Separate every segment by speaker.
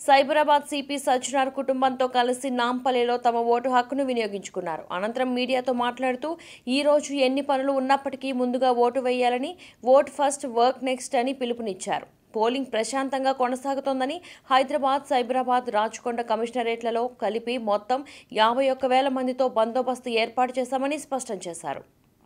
Speaker 1: Cyberabad CP Sajjanar కుటుంబంతో కలిసి నాంపల్లిలో తమ ఓటు హక్కును వినియోగించుకున్నారు అనంతరం మీడియాతో మాట్లాడుతూ ఈ రోజు ఎన్ని పనులు ఉన్నప్పటికీ ముందుగా ఓటు వేయాలని ఓట్ ఫస్ట్ వర్క్ నెక్స్ట్ అని పిలుపునిచ్చారు పోలింగ్ ప్రశాంతంగా కొనసాగుతోందని హైదరాబాద్ సైబరాబాద్ రాచకొండ కమిషనరేట్లలో కలిపి మొత్తం యాభై ఒక్క వేల మందితో బందోబస్తు ఏర్పాటు చేశామని స్పష్టం చేశారు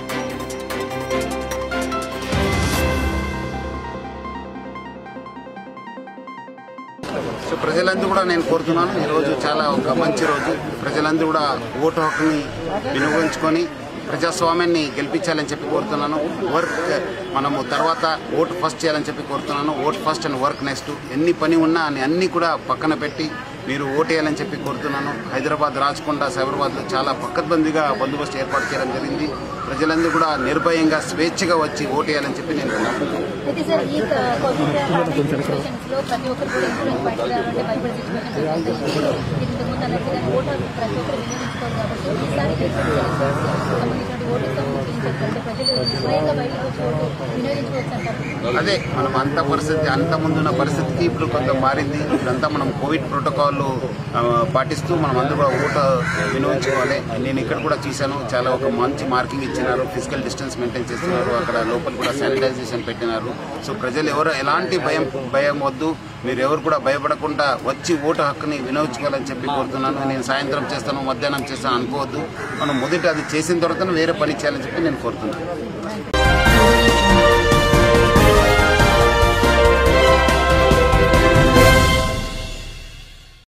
Speaker 2: సో ప్రజలందరూ కూడా నేను కోరుతున్నాను ఈరోజు చాలా ఒక మంచి రోజు ప్రజలందరూ కూడా ఓటు హక్కుని వినియోగించుకొని ప్రజాస్వామ్యాన్ని గెలిపించాలని చెప్పి కోరుతున్నాను వర్క్ మనము తర్వాత ఓటు ఫస్ట్ చేయాలని చెప్పి కోరుతున్నాను vote first and work next ఎన్ని పని ఉన్నా అని అన్ని కూడా పక్కన పెట్టి మీరు ఓటేయాలని చెప్పి కోరుతున్నాను హైదరాబాద్ రాచకొండ సైబరాబాద్లో చాలా పక్కద్బందీగా బందోబస్తు ఏర్పాటు చేయడం జరిగింది ప్రజలందరూ కూడా నిర్భయంగా స్వేచ్ఛగా వచ్చి ఓటేయాలని చెప్పి నేను కోరుతున్నాను
Speaker 3: అయితే సార్ ఈ కోవిడ్ పాండమిక్ సిచ్యువేషన్స్ లో ప్రతి ఒక్కరు కూడా ఇన్సూరెన్స్ బయటకు రావాలంటే భయపడే సిచ్యువేషన్ ఇంతకు ముందు అన్నట్టుగా ఓటర్ ప్రతి ఒక్కరు వినియోగించుకోవాలి కాబట్టి ఈసారి సంబంధించిన ఓటు సంబంధించి ప్రజలు స్వయంగా బయటకు వచ్చి ఓటు వినియోగించుకోవచ్చు అంటారు
Speaker 2: అదే మనం అంత పరిస్థితి అంత ముందున్న పరిస్థితికి ఇప్పుడు కొంత మారింది ఇప్పుడంతా మనం కోవిడ్ ప్రోటోకాల్ పాటిస్తూ మనం అందరూ కూడా ఓటు వినియోగించుకోవాలి నేను ఇక్కడ కూడా చూశాను చాలా ఒక మంచి మార్కింగ్ ఇచ్చినారు ఫిజికల్ డిస్టెన్స్ మెయింటైన్ చేస్తున్నారు అక్కడ లోపల కూడా శానిటైజేషన్ పెట్టినారు సో ప్రజలు ఎవరు ఎలాంటి భయం భయం వద్దు మీరు ఎవరు కూడా భయపడకుండా వచ్చి ఓటు హక్కుని వినియోగించుకోవాలని చెప్పి కోరుతున్నాను నేను సాయంత్రం చేస్తాను మధ్యాహ్నం చేస్తాను అనుకోవద్దు మనం మొదట అది చేసిన తర్వాత వేరే పని చేయాలని చెప్పి నేను కోరుతున్నాను